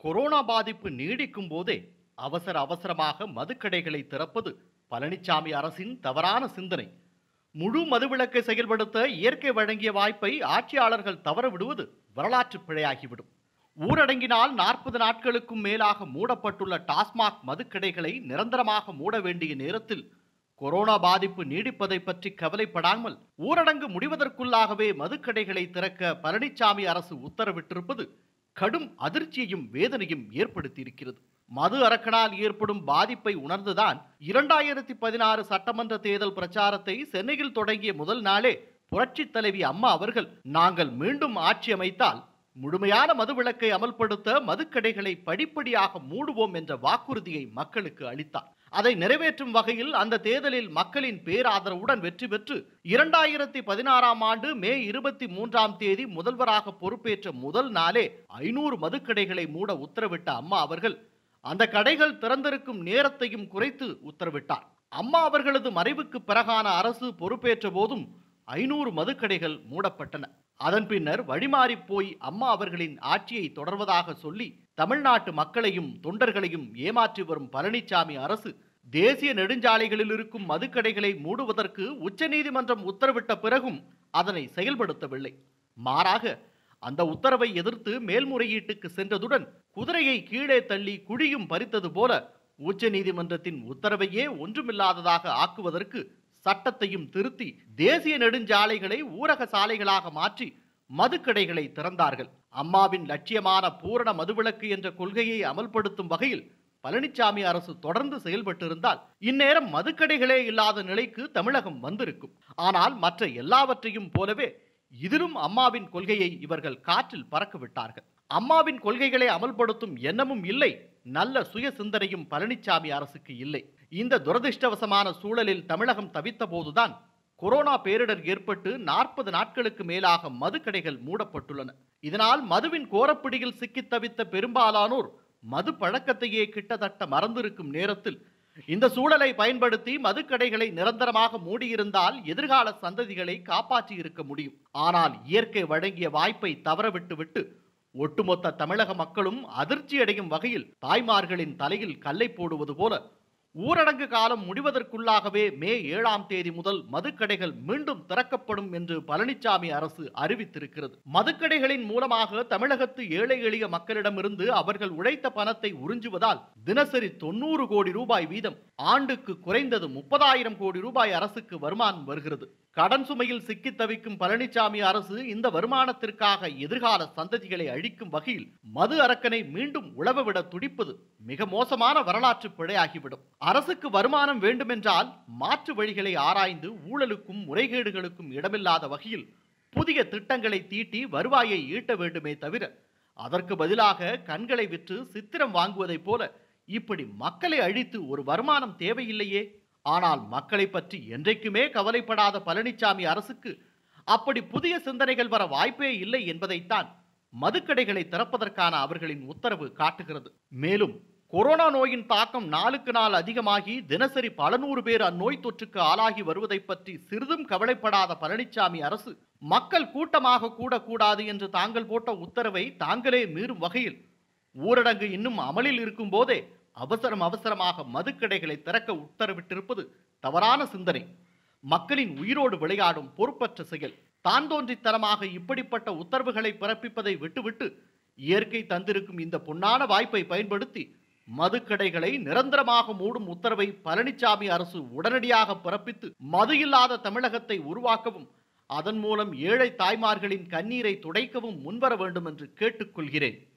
corona பாதிப்பு நீடிக்கும் போதே அவசர அவசரமாக மதுக்கடைகளை திறப்பது பழனிசாமி அரசின் தவறான சிந்தனை முழு மதுவிலக்கை செயல்படுத்த இயற்கை வழங்கிய வாய்ப்பை ஆட்சியாளர்கள் தவற விடுவது வரலாற்று பிழையாகிவிடும் ஊரடங்கினால் நாற்பது நாட்களுக்கும் மேலாக மூடப்பட்டுள்ள டாஸ்மாக் மதுக்கடைகளை நிரந்தரமாக மூட வேண்டிய நேரத்தில் கொரோனா பாதிப்பு நீடிப்பதை பற்றி கவலைப்படாமல் ஊரடங்கு முடிவதற்குள்ளாகவே மதுக்கடைகளை திறக்க பழனிசாமி அரசு உத்தரவிட்டிருப்பது கடும் அதிர்ச்சியையும் வேதனையும் ஏற்படுத்தியிருக்கிறது மது அரக்கனால் ஏற்படும் பாதிப்பை உணர்ந்துதான் இரண்டாயிரத்தி பதினாறு சட்டமன்ற தேர்தல் பிரச்சாரத்தை சென்னையில் தொடங்கிய முதல் நாளே புரட்சித் தலைவி அம்மா அவர்கள் நாங்கள் மீண்டும் ஆட்சி அமைத்தால் முழுமையான மதுவிலக்கை அமல்படுத்த மதுக்கடைகளை படிப்படியாக மூடுவோம் என்ற வாக்குறுதியை மக்களுக்கு அளித்தார் அதை நிறைவேற்றும் வகையில் அந்த தேர்தலில் மக்களின் பேராதரவுடன் வெற்றி பெற்று இரண்டாயிரத்தி பதினாறாம் ஆண்டு மே இருபத்தி மூன்றாம் தேதி முதல்வராக பொறுப்பேற்ற முதல் நாளே ஐநூறு மதுக்கடைகளை மூட உத்தரவிட்ட அம்மா அவர்கள் அந்த கடைகள் திறந்திருக்கும் நேரத்தையும் குறைத்து உத்தரவிட்டார் அம்மா அவர்களது மறைவுக்கு பிறகான அரசு பொறுப்பேற்ற போதும் ஐநூறு மதுக்கடைகள் மூடப்பட்டன அதன் பின்னர் வழிமாறி போய் அம்மா அவர்களின் ஆட்சியை தொடர்வதாக சொல்லி தமிழ்நாட்டு மக்களையும் தொண்டர்களையும் ஏமாற்றி வரும் பழனிசாமி அரசு தேசிய நெடுஞ்சாலைகளில் இருக்கும் மதுக்கடைகளை மூடுவதற்கு உச்சநீதிமன்றம் உத்தரவிட்ட பிறகும் அதனை செயல்படுத்தவில்லை மாறாக அந்த உத்தரவை எதிர்த்து மேல்முறையீட்டுக்கு சென்றதுடன் குதிரையை கீழே தள்ளி குழியும் பறித்தது போல உச்சநீதிமன்றத்தின் உத்தரவையே ஒன்றுமில்லாததாக ஆக்குவதற்கு சட்டத்தையும் திருத்தி தேசிய நெடுஞ்சாலைகளை ஊரக சாலைகளாக மாற்றி மதுக்கடைகளை திறந்தார்கள் அம்மாவின் லட்சியமான பூரண மதுவிலக்கு என்ற கொள்கையை அமல்படுத்தும் வகையில் பழனிசாமி அரசு தொடர்ந்து செயல்பட்டிருந்தால் இந்நேரம் மதுக்கடைகளே இல்லாத நிலைக்கு தமிழகம் வந்திருக்கும் ஆனால் மற்ற எல்லாவற்றையும் போலவே இதிலும் அம்மாவின் கொள்கையை இவர்கள் காற்றில் பறக்க விட்டார்கள் அம்மாவின் கொள்கைகளை அமல்படுத்தும் எண்ணமும் இல்லை நல்ல சுய சிந்தனையும் பழனிசாமி அரசுக்கு இல்லை இந்த துரதிர்ஷ்டவசமான சூழலில் தமிழகம் தவித்த போதுதான் கொரோனா பேரிடர் ஏற்பட்டு நாற்பது நாட்களுக்கு மேலாக மதுக்கடைகள் மூடப்பட்டுள்ளன இதனால் மதுவின் கோரப்பிடியில் சிக்கித் தவித்த பெரும்பாலானோர் மது பழக்கத்தையே கிட்டத்தட்ட மறந்திருக்கும் நேரத்தில் இந்த சூழலை பயன்படுத்தி மதுக்கடைகளை நிரந்தரமாக மூடியிருந்தால் எதிர்கால சந்ததிகளை காப்பாற்றி இருக்க முடியும் ஆனால் இயற்கை வழங்கிய வாய்ப்பை தவறவிட்டு விட்டு ஒட்டுமொத்த தமிழக மக்களும் அதிர்ச்சி அடையும் வகையில் தாய்மார்களின் தலையில் கல்லை போடுவது போல ஊரடங்கு காலம் முடிவதற்குள்ளாகவே மே ஏழாம் தேதி முதல் மதுக்கடைகள் மீண்டும் திறக்கப்படும் என்று பழனிசாமி அரசு அறிவித்திருக்கிறது மதுக்கடைகளின் மூலமாக தமிழகத்து ஏழை எளிய மக்களிடமிருந்து அவர்கள் உழைத்த பணத்தை உறிஞ்சுவதால் தினசரி தொண்ணூறு கோடி ரூபாய் வீதம் ஆண்டுக்கு குறைந்தது முப்பதாயிரம் கோடி ரூபாய் அரசுக்கு வருமானம் வருகிறது கடன் சுமையில் சிக்கித் தவிக்கும் பழனிசாமி அரசு இந்த வருமானத்திற்காக எதிர்கால சந்ததிகளை அழிக்கும் வகையில் மது அரக்கனை மீண்டும் உழவவிட துடிப்பது மிக மோசமான வரலாற்று பிழையாகிவிடும் அரசுக்கு வருமானம் வேண்டுமென்றால் மாற்று வழிகளை ஆராய்ந்து ஊழலுக்கும் முறைகேடுகளுக்கும் இடமில்லாத வகையில் புதிய திட்டங்களை தீட்டி வருவாயை ஈட்ட வேண்டுமே தவிர அதற்கு பதிலாக கண்களை விற்று சித்திரம் வாங்குவதைப் போல இப்படி மக்களை அழித்து ஒரு வருமானம் தேவையில்லையே ஆனால் மக்களை பற்றி என்றைக்குமே கவலைப்படாத பழனிசாமி அரசுக்கு அப்படி புதிய சிந்தனைகள் வர வாய்ப்பே இல்லை என்பதைத்தான் மதுக்கடைகளை திறப்பதற்கான அவர்களின் உத்தரவு காட்டுகிறது மேலும் கொரோனா நோயின் தாக்கம் நாளுக்கு நாள் அதிகமாகி தினசரி பல நூறு பேர் அந்நோய் தொற்றுக்கு ஆளாகி வருவதை பற்றி சிறிதும் கவலைப்படாத பழனிசாமி அரசு மக்கள் கூட்டமாக கூடக்கூடாது என்று தாங்கள் போட்ட உத்தரவை தாங்களே மீறும் வகையில் ஊரடங்கு இன்னும் அமலில் இருக்கும் போதே அவசரம் அவசரமாக மதுக்கடைகளை திறக்க உத்தரவிட்டிருப்பது தவறான சிந்தனை மக்களின் உயிரோடு விளையாடும் பொறுப்பற்ற செயல் தான் தோன்றித்தனமாக இப்படிப்பட்ட உத்தரவுகளை பிறப்பிப்பதை விட்டுவிட்டு இயற்கை தந்திருக்கும் இந்த பொன்னான வாய்ப்பை பயன்படுத்தி மதுக்கடைகளை நிரந்தரமாக மூடும் உத்தரவை பழனிசாமி அரசு உடனடியாக பிறப்பித்து மது இல்லாத தமிழகத்தை உருவாக்கவும் அதன் மூலம் ஏழை தாய்மார்களின் கண்ணீரை துடைக்கவும் முன்வர வேண்டும் என்று கேட்டுக்கொள்கிறேன்